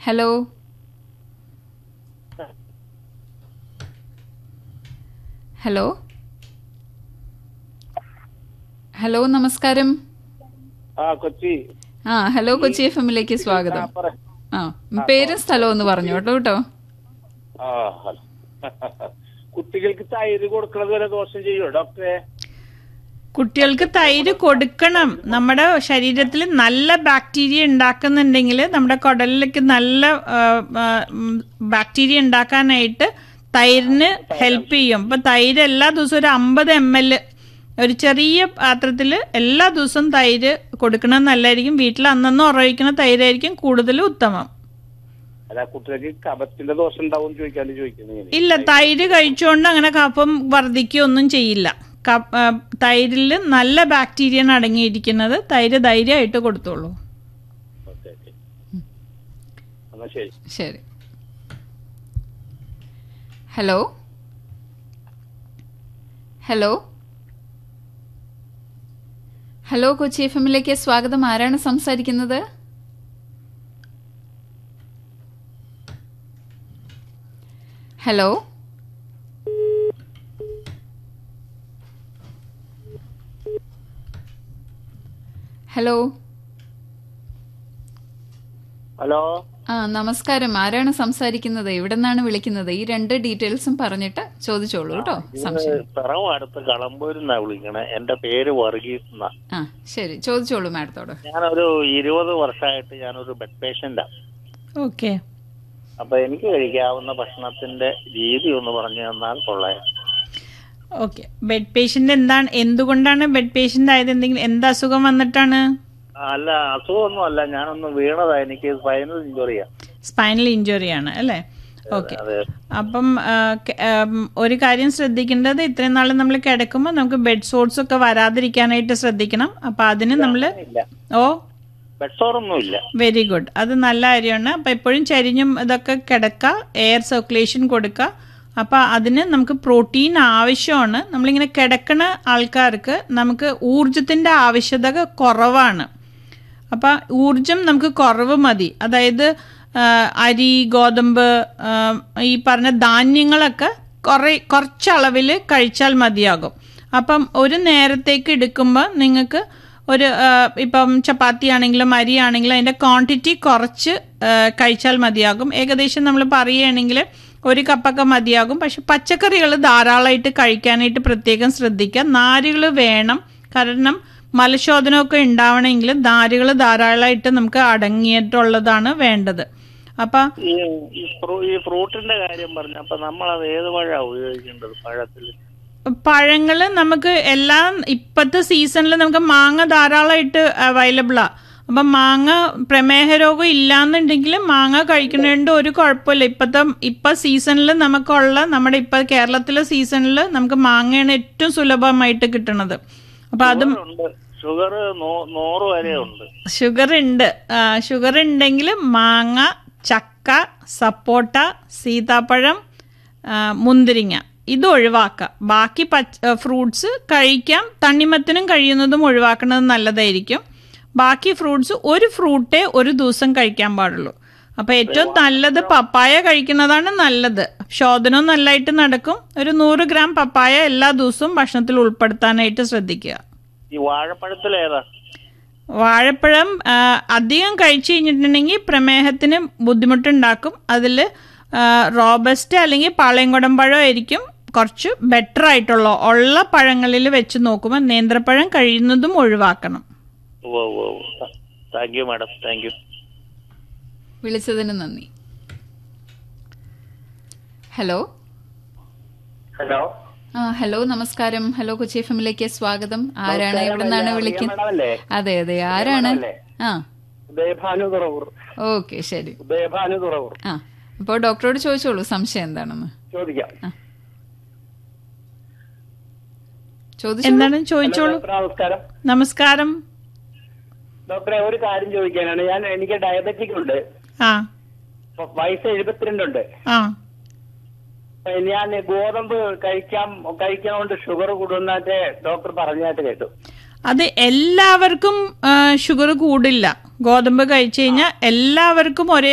Hello hello hello നമസ്കാരം ആ കൊച്ചി ആ ഹലോ കൊച്ചി എഫ് എമ്മിലേക്ക് സ്വാഗതം പറ ആ പേരും സ്ഥലവും ഒന്ന് പറഞ്ഞു കേട്ടോ കേട്ടോ ആ ഹലോ. കുട്ടികൾക്ക് തൈര് കൊടുക്കണത് വരെ ദോഷം ചെയ്യോ ഡോക്ടറെ കുട്ടികൾക്ക് തൈര് കൊടുക്കണം നമ്മുടെ ശരീരത്തിൽ നല്ല ബാക്ടീരിയ ഉണ്ടാക്കുന്നുണ്ടെങ്കിൽ നമ്മുടെ കുടലിലേക്ക് നല്ല ആ, ആ, ഉം, ബാക്ടീരിയ ഉണ്ടാക്കാനായിട്ട് തൈരിന് ഹെൽപ്പ് ചെയ്യും ഇപ്പൊ തൈര് എല്ലാ ദിവസവും ഒരു അമ്പത് എം എൽ ഒരു ചെറിയ പാത്രത്തിൽ എല്ലാ ദിവസവും തൈര് കൊടുക്കണം നല്ലതായിരിക്കും വീട്ടിൽ അന്നന്ന് ഉറവിക്കുന്ന തൈരായിരിക്കും കൂടുതൽ ഉത്തമം അല്ല കുട്ടികൾക്ക് കഫത്തിന്റെ ദോഷം ഉണ്ടാവും ചോദിക്കാണ്ട് ചോദിക്കുന്നത് ഇല്ല തൈര് കഴിച്ചുകൊണ്ട് അങ്ങനെ കഫം വർദ്ധിക്കുകയൊന്നും ചെയ്യില്ല കപ്- ആ, തൈരിൽ നല്ല ബാക്ടീരിയ അടങ്ങിയിരിക്കുന്നത് തൈര് ധൈര്യമായിട്ട് കൊടുത്തോളൂ ഓക്കെ ഓക്കെ എന്നാ ശരി ശരി hello hello hello Kochi F എമ്മിലേക്ക് സ്വാഗതം ആരാണ് സംസാരിക്കുന്നത് ഹലോ ഹലോ ഹലോ ആ നമസ്കാരം ആരാണ് സംസാരിക്കുന്നത് എവിടെ നിന്നാണ് വിളിക്കുന്നത് ഈ രണ്ട് ഡീറ്റെയിൽസും പറഞ്ഞിട്ട് ചോദിച്ചോളൂ കേട്ടോ സംശയം പിറവും അടുത്ത് കളമ്പൂരിൽ നിന്നാ വിളിക്കണേ എന്റെ പേര് വർഗീസ് എന്നാ ആ ശരി ചോദിച്ചോളൂ മാഡത്തോട് ഞാനൊരു ഇരുപത് വർഷമായിട്ട് ഞാനൊരു ബെഡ് പേഷ്യന്റാ ഓക്കെ അപ്പൊ എനിക്ക് കഴിക്കാവുന്ന ഭക്ഷണത്തിന്റെ രീതി ഒന്ന് പറഞ്ഞു തന്നാൽ കൊള്ളാം ഓക്കെ ബെഡ് പേഷ്യന്റ് എന്താണ് എന്തുകൊണ്ടാണ് ബെഡ് പേഷ്യന്റ് ആയത് എന്തെങ്കിലും എന്ത് അസുഖം വന്നിട്ടാണ് അല്ല അസുഖമൊന്നും അല്ല ഞാനൊന്ന് വീണതാ എനിക്ക് സ്പൈനൽ ഇഞ്ചുറിയാ സ്പൈനൽ ഇഞ്ചുറി ആണ് അല്ലേ ഓക്കെ അതെ അപ്പം ആ, ക- ആം, ഒരു കാര്യം ശ്രദ്ധിക്കേണ്ടത് ഇത്രയും നാൾ നമ്മൾ കിടക്കുമ്പോൾ നമുക്ക് ബെഡ് സോർസ് ഒക്കെ വരാതിരിക്കാനായിട്ട് ശ്രദ്ധിക്കണം അപ്പൊ അതിന് നമ്മൾ ഇല്ല ഓ ബെഡ് സോറൊന്നും ഇല്ല വെരി ഗുഡ് അത് നല്ല കാര്യമാണ് അപ്പം എപ്പോഴും ചരിഞ്ഞും ഇതൊക്കെ കിടക്കുക എയർ സർക്കുലേഷൻ കൊടുക്കുക അപ്പം അതിന് നമുക്ക് പ്രോട്ടീൻ ആവശ്യമാണ് നമ്മളിങ്ങനെ കിടക്കണ ആൾക്കാർക്ക് നമുക്ക് ഊർജത്തിൻ്റെ ആവശ്യകത കുറവാണ് അപ്പം ഊർജം നമുക്ക് കുറവ് മതി അതായത് ആ, അരി ഗോതമ്പ് ആ, ഈ പറഞ്ഞ ധാന്യങ്ങളൊക്കെ കുറേ കുറച്ചളവിൽ കഴിച്ചാൽ മതിയാകും അപ്പം ഒരു നേരത്തേക്ക് എടുക്കുമ്പോൾ നിങ്ങൾക്ക് ഒരു ആ, ഇപ്പം ചപ്പാത്തി ആണെങ്കിലും അരി ആണെങ്കിലും അതിൻ്റെ ക്വാണ്ടിറ്റി കുറച്ച് ആ, കഴിച്ചാൽ മതിയാകും ഏകദേശം നമ്മൾ പറയുകയാണെങ്കിൽ ഒരു കപ്പൊക്കെ മതിയാകും പക്ഷെ പച്ചക്കറികൾ ധാരാളമായിട്ട് കഴിക്കാനായിട്ട് പ്രത്യേകം ശ്രദ്ധിക്കുക നാരുകൾ വേണം കാരണം മലശോധനമൊക്കെ ഉണ്ടാവണമെങ്കിൽ നാരുകൾ ധാരാളമായിട്ട് നമുക്ക് അടങ്ങിയിട്ടുള്ളതാണ് വേണ്ടത് അപ്പം ഈ ഈ ഫ്രൂ- ഈ ഫ്രൂട്ടിന്റെ കാര്യം പറഞ്ഞു അപ്പൊ നമ്മൾ അത് ഏത് പഴാ ഉപയോഗിക്കേണ്ടത് പഴത്തിൽ പഴങ്ങൾ നമുക്ക് എല്ലാം ഇപ്പോഴത്തെ സീസണിൽ നമുക്ക് മാങ്ങ ധാരാളമായിട്ട് അവൈലബിളാ അപ്പം മാങ്ങ പ്രമേഹ രോഗം ഇല്ലാന്നുണ്ടെങ്കിൽ മാങ്ങ കഴിക്കുന്നതുകൊണ്ട് ഒരു കുഴപ്പമില്ല ഇപ്പോഴത്തെ ഇപ്പൊ സീസണിൽ നമുക്കുള്ള നമ്മുടെ ഇപ്പൊ കേരളത്തിലെ സീസണിൽ നമുക്ക് മാങ്ങയാണ് ഏറ്റവും സുലഭമായിട്ട് കിട്ടുന്നത് അപ്പൊ അത് ഉണ്ട് ഷുഗർ നൂറ് വരെ ഉണ്ട് ഷുഗർ ഉണ്ട് ഷുഗർ ഉണ്ടെങ്കിൽ മാങ്ങ ചക്ക സപ്പോട്ട സീതാപ്പഴം ആ, മുന്തിരിങ്ങ ഇത് ഒഴിവാക്കുക ബാക്കി പച്ച ഫ്രൂട്ട്സ് കഴിക്കാം തണ്ണിമത്തിനും കഴിയുന്നതും ഒഴിവാക്കുന്നത് നല്ലതായിരിക്കും ബാക്കി ഫ്രൂട്ട്സ് ഒരു ഫ്രൂട്ടേ ഒരു ദിവസം കഴിക്കാൻ പാടുള്ളൂ അപ്പൊ ഏറ്റവും നല്ലത് പപ്പായ കഴിക്കുന്നതാണ് നല്ലത് ശോധനവും നല്ലതായിട്ട് നടക്കും ഒരു നൂറ് ഗ്രാം പപ്പായ എല്ലാ ദിവസവും ഭക്ഷണത്തിൽ ഉൾപ്പെടുത്താനായിട്ട് ശ്രദ്ധിക്കുക ഈ വാഴപ്പഴത്തിൽ ഏതാ വാഴപ്പഴം ആ, അധികം കഴിച്ചു കഴിഞ്ഞിട്ടുണ്ടെങ്കിൽ പ്രമേഹത്തിന് ബുദ്ധിമുട്ടുണ്ടാക്കും അതിൽ റോബസ്റ്റ് അല്ലെങ്കിൽ പാളയംകുടം പഴം ആയിരിക്കും കുറച്ച് ബെറ്റർ ആയിട്ടുള്ള ഉള്ള പഴങ്ങളിൽ വെച്ച് നോക്കുമ്പോൾ നേന്ത്രപ്പഴം കഴിയുന്നതും ഒഴിവാക്കണം ഓ ഓ thank you madam thank you വിളിച്ചതിന് നന്ദി ഹലോ ഹലോ ആ ഹലോ നമസ്കാരം ഹലോ കൊച്ചി എഫ് എമ്മിലേക്ക് സ്വാഗതം ആരാണ് എവിടെ നിന്നാണ് വിളിക്കുന്നത് അല്ലേ അതെ അതെ ആരാണ് ആ ഉദയഭാനു തുറവൂർ ഓക്കെ ശരി ഉദയഭാനു തുറവൂർ ആ അപ്പോൾ ഡോക്ടറോട് ചോദിച്ചോളൂ സംശയം എന്താണെന്ന് ചോദിക്കാം ചോദിച്ചോളൂ എന്താണ് ചോദിച്ചോളൂ ഡോക്ടറെ നമസ്കാരം നമസ്കാരം ഡോക്ടറെ ഒരു കാര്യം ചോദിക്കാനാണ് ഞാൻ എനിക്ക് ഡയബറ്റിക് ഉണ്ട് ആ വയസ്സ് എഴുപത്തിരണ്ടുണ്ട് ആ ഞാൻ ഗോതമ്പ് കഴിക്കാം കഴിക്കണോണ്ട് ഷുഗർ കൂടുന്നതായിട്ട് ഡോക്ടർ പറഞ്ഞായിട്ട് കേട്ടു അത് എല്ലാവർക്കും ഷുഗർ കൂടില്ല ഗോതമ്പ് കഴിച്ചു കഴിഞ്ഞാൽ എല്ലാവർക്കും ഒരേ